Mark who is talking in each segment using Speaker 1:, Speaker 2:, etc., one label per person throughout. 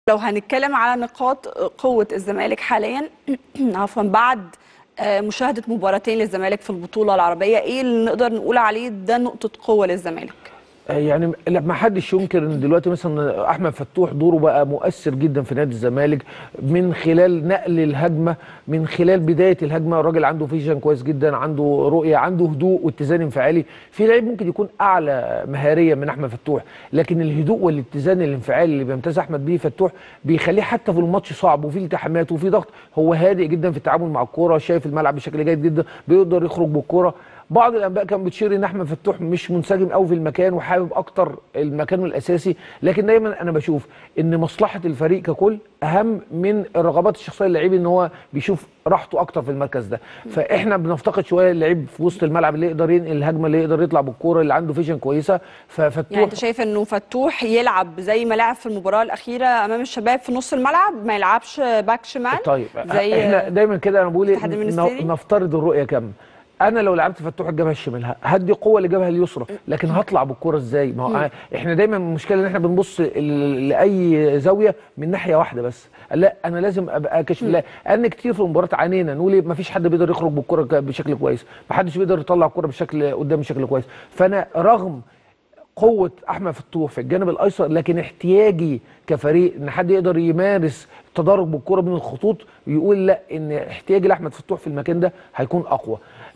Speaker 1: لو هنتكلم على نقاط قوة الزمالك حاليا عفوا بعد آه، مشاهدة مباراتين للزمالك في البطولة العربية ايه اللي نقدر نقول عليه ده نقطة قوة للزمالك
Speaker 2: يعني لا- ما حدش ينكر ان دلوقتي مثلا احمد فتوح دوره بقى مؤثر جدا في نادي الزمالك من خلال نقل الهجمه من خلال بدايه الهجمه الراجل عنده فيجن كويس جدا عنده رؤيه عنده هدوء واتزان انفعالي في لعيب ممكن يكون اعلى مهاريا من احمد فتوح لكن الهدوء والاتزان الانفعالي اللي بيمتاز احمد بيه فتوح بيخليه حتى في الماتش صعب وفي التحامات وفي ضغط هو هادئ جدا في التعامل مع الكوره شايف الملعب بشكل جيد جدا بيقدر يخرج بالكوره بعض الانباء كان بتشير ان احمد فتوح مش منسجم قوي في المكان وحابب اكتر المكان الاساسي لكن دايما انا بشوف ان مصلحه الفريق ككل اهم من الرغبات الشخصيه للعيب ان هو بيشوف راحته اكتر في المركز ده فاحنا بنفتقد شويه اللعيب في وسط الملعب اللي يقدر ينقل الهجمه اللي يقدر يطلع بالكوره اللي عنده فيجن كويسه ففتوح
Speaker 1: يعني انت شايف انه فتوح يلعب زي ما لعب في المباراة الأخيرة أمام الشباب في نص الملعب ما يلعبش باك شمال
Speaker 2: طيب
Speaker 1: زي
Speaker 2: احنا دايما كده انا بقول إيه،
Speaker 1: اتحاد المنستيري؟
Speaker 2: ن- نفترض الرؤيه كامله انا لو لعبت فتوح الجبهه الشمال ه- هدي قوه لجبهه اليسرى لكن هطلع بالكره ازاي ما هو احنا دايما المشكله ان احنا بنبص ل- لاي زاويه من ناحيه واحده بس لا انا لازم ابقى كشف لا لان كتير في المباراه عانينا نقول إيه، ما فيش حد بيقدر يخرج بالكره ك- بشكل كويس ما حدش بيقدر يطلع الكره بشكل قدام بشكل كويس فانا رغم قوه احمد فتوح في الجانب الايسر لكن احتياجي كفريق ان حد يقدر يمارس تدرج بالكره بين الخطوط يقول لا ان احتياجي لاحمد فتوح في المكان ده هيكون اقوى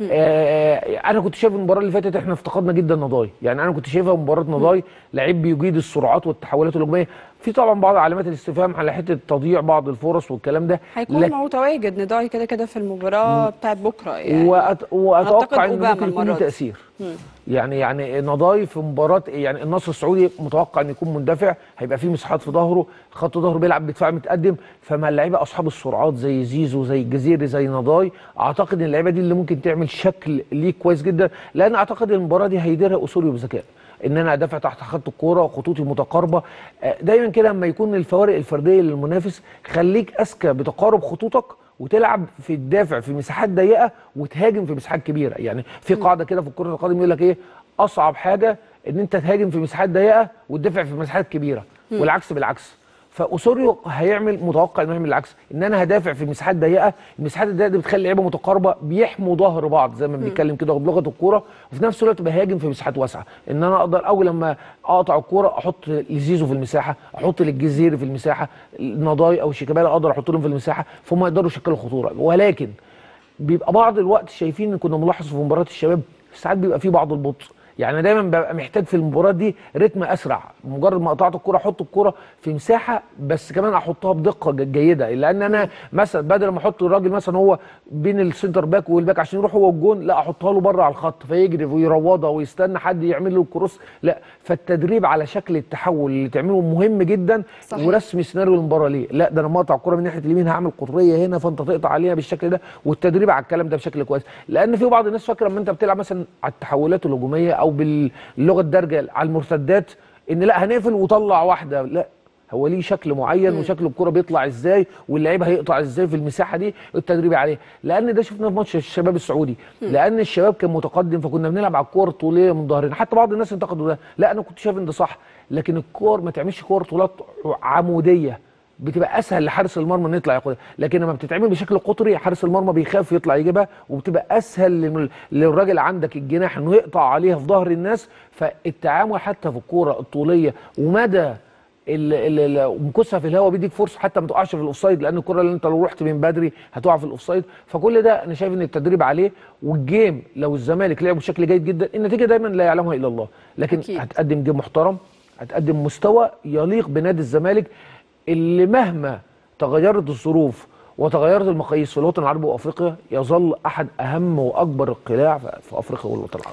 Speaker 2: آه انا كنت شايف المباراه اللي فاتت احنا افتقدنا جدا نضاي يعني انا كنت شايفها مباراه نضاي لعيب بيجيد السرعات والتحولات الهجوميه في طبعا بعض علامات الاستفهام على حته تضييع بعض الفرص والكلام ده
Speaker 1: هيكون
Speaker 2: لكن-
Speaker 1: متواجد نداي كده كده في المباراة بتاعت بكرة يعني
Speaker 2: وأت... واتوقع
Speaker 1: أعتقد
Speaker 2: انه
Speaker 1: أوباما
Speaker 2: ممكن يكون
Speaker 1: المرة
Speaker 2: له
Speaker 1: دي.
Speaker 2: تاثير يعني يعني نضاي في مباراه يعني النصر السعودي متوقع ان يكون مندفع هيبقى فيه مساحات في ظهره خط ظهره بيلعب بدفاع متقدم فمع اللعيبه اصحاب السرعات زي زيزو زي الجزيري زي نضاي اعتقد ان اللعيبه دي اللي ممكن تعمل شكل ليه كويس جدا لان اعتقد المباراه دي هيديرها اسوريو بذكاء ان انا ادافع تحت خط الكوره خطوطي متقاربه آه، دايما كده لما يكون الفوارق الفرديه للمنافس خليك اذكى بتقارب خطوطك وتلعب في الدافع في مساحات ضيقه وتهاجم في مساحات كبيره يعني في قاعده كده في كره القدم يقول لك ايه اصعب حاجه ان انت تهاجم في مساحات ضيقه وتدافع في مساحات كبيره والعكس بالعكس فاوسوريو هيعمل متوقع انه يعمل العكس ان انا هدافع في مساحات ضيقه المساحات الضيقه دي بتخلي لعيبه متقاربه بيحموا ظهر بعض زي ما بنتكلم كده بلغه الكوره وفي نفس الوقت بهاجم في مساحات واسعه ان انا اقدر اول لما اقطع الكوره احط لزيزو في المساحه احط للجزيري في المساحه نضاي او شيكابالا اقدر احط لهم في المساحه فهم يقدروا يشكلوا خطوره ولكن بيبقى بعض الوقت شايفين ان كنا بنلاحظ في مباراه الشباب ساعات بيبقى في بعض البطء يعني أنا دايما ببقى محتاج في المباراه دي رتم اسرع مجرد ما قطعت الكوره احط الكوره في مساحه بس كمان احطها بدقه ج- جيده لان انا مثلا بدل ما احط الراجل مثلا هو بين السنتر باك والباك عشان يروح هو الجون لا احطها له بره على الخط فيجري ويروضها ويستنى حد يعمل له الكروس لا فالتدريب على شكل التحول اللي تعمله مهم جدا
Speaker 1: صحيح.
Speaker 2: ورسم سيناريو المباراه ليه لا ده انا مقطع الكوره من ناحيه اليمين هعمل قطريه هنا فانت تقطع عليها بالشكل ده والتدريب على الكلام ده بشكل كويس لان في بعض الناس فاكره لما انت بتلعب مثلا على التحولات الهجوميه او باللغه الدارجه على المرتدات ان لا هنقفل وطلع واحده لا هو ليه شكل معين وشكل الكرة بيطلع ازاي واللعيب هيقطع ازاي في المساحه دي التدريب عليه لان ده شفناه في ماتش الشباب السعودي لان الشباب كان متقدم فكنا بنلعب على الكور طوليه من ظهرنا حتى بعض الناس انتقدوا ده لا انا كنت شايف ان ده صح لكن الكور ما تعملش كور طولات عموديه بتبقى اسهل لحارس المرمى انه يطلع ياخدها لكن لما بتتعمل بشكل قطري حارس المرمى بيخاف يطلع يجيبها وبتبقى اسهل لل- للراجل عندك الجناح انه يقطع عليها في ظهر الناس فالتعامل حتى في الكوره الطوليه ومدى ال- ال- ال- مكوسها في الهواء بيديك فرصه حتى ما تقعش في الاوفسايد لان الكره اللي انت لو رحت من بدري هتقع في الاوفسايد فكل ده انا شايف ان التدريب عليه والجيم لو الزمالك لعب بشكل جيد جدا النتيجه دايما لا يعلمها الا الله لكن
Speaker 1: أكيد.
Speaker 2: هتقدم جيم محترم هتقدم مستوى يليق بنادي الزمالك اللي مهما تغيرت الظروف وتغيرت المقاييس في الوطن العربي وافريقيا يظل احد اهم واكبر القلاع في افريقيا والوطن العربي